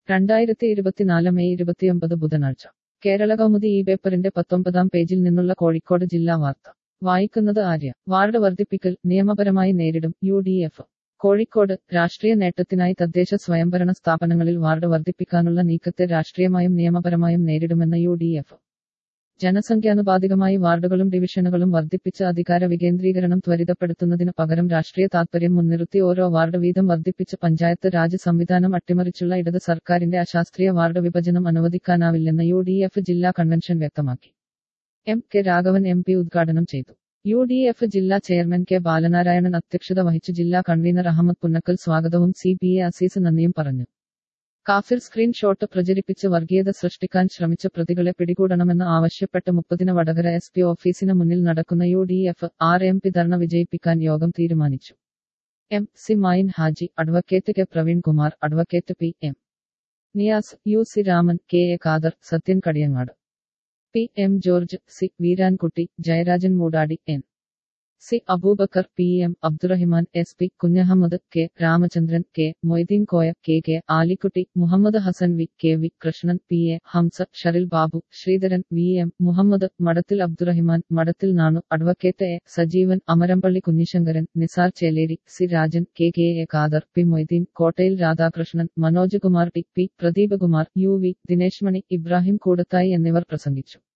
രണ്ടായിരത്തി ഇരുപത്തിനാല് മെയ് ഇരുപത്തിയൊമ്പത് ബുധനാഴ്ച കേരള കൗമുദി ഈ പേപ്പറിന്റെ പത്തൊമ്പതാം പേജിൽ നിന്നുള്ള കോഴിക്കോട് ജില്ലാ വാർത്ത വായിക്കുന്നത് ആര്യ വാർഡ് വർദ്ധിപ്പിക്കൽ നിയമപരമായി നേരിടും യു ഡി എഫ് കോഴിക്കോട് രാഷ്ട്രീയ നേട്ടത്തിനായി തദ്ദേശ സ്വയംഭരണ സ്ഥാപനങ്ങളിൽ വാർഡ് വർദ്ധിപ്പിക്കാനുള്ള നീക്കത്തെ രാഷ്ട്രീയമായും നിയമപരമായും നേരിടുമെന്ന് യു ഡി എഫ് ജനസംഖ്യാനുപാതികമായി വാർഡുകളും ഡിവിഷനുകളും വർദ്ധിപ്പിച്ച അധികാര വികേന്ദ്രീകരണം ത്വരിതപ്പെടുത്തുന്നതിന് പകരം രാഷ്ട്രീയ താൽപര്യം മുൻനിർത്തി ഓരോ വാർഡ് വീതം വർദ്ധിപ്പിച്ച് പഞ്ചായത്ത് രാജ് സംവിധാനം അട്ടിമറിച്ചുള്ള ഇടത് സർക്കാരിന്റെ അശാസ്ത്രീയ വാർഡ് വിഭജനം അനുവദിക്കാനാവില്ലെന്ന് യു ഡി എഫ് ജില്ലാ കൺവെൻഷൻ വ്യക്തമാക്കി M K Raghavan M P ഉദ്ഘാടനം ചെയ്തു യു ഡി എഫ് ജില്ലാ ചെയർമാൻ കെ ബാലനാരായണൻ അധ്യക്ഷത വഹിച്ചു ജില്ലാ കൺവീനർ അഹമ്മദ് പുന്നക്കൽ സ്വാഗതവും സി പി എ അസീസ് നന്ദിയും പറഞ്ഞു കാഫിർ സ്ക്രീൻഷോട്ട് പ്രചരിപ്പിച്ച് വർഗീയത സൃഷ്ടിക്കാൻ ശ്രമിച്ച പ്രതികളെ പിടികൂടണമെന്ന് ആവശ്യപ്പെട്ട് മുപ്പതിന് വടകര എസ് പി ഓഫീസിന് മുന്നിൽ നടക്കുന്ന U D F R M P dharna വിജയിപ്പിക്കാൻ യോഗം തീരുമാനിച്ചു M C Mayin Haji advocate K Praveen Kumar advocate P M Niyas U C Raman K A Khader Sathyan Kadiyangad P M George C Veerankutty Jayarajan Moodadi N C Abubakar P M Abdurahiman S P Kunhahammed K Ramachandran K Moideen Koya K K Alikutty Muhammad Hasan V K V Krishnan P A Hamza Sharil Babu Sreedharan V M Muhammad Madathil Abdurahiman Madathil Nanu advocate A Sajeevan Amarambally Kunhisankaran Nisar Cheleri C Rajan K K A Khader P Moideen Kottayil Radhakrishnan Manoj Kumar T P Pradeepkumar U V Dinesh Mani Ibrahim Koodathai എന്നിവർ പ്രസംഗിച്ചു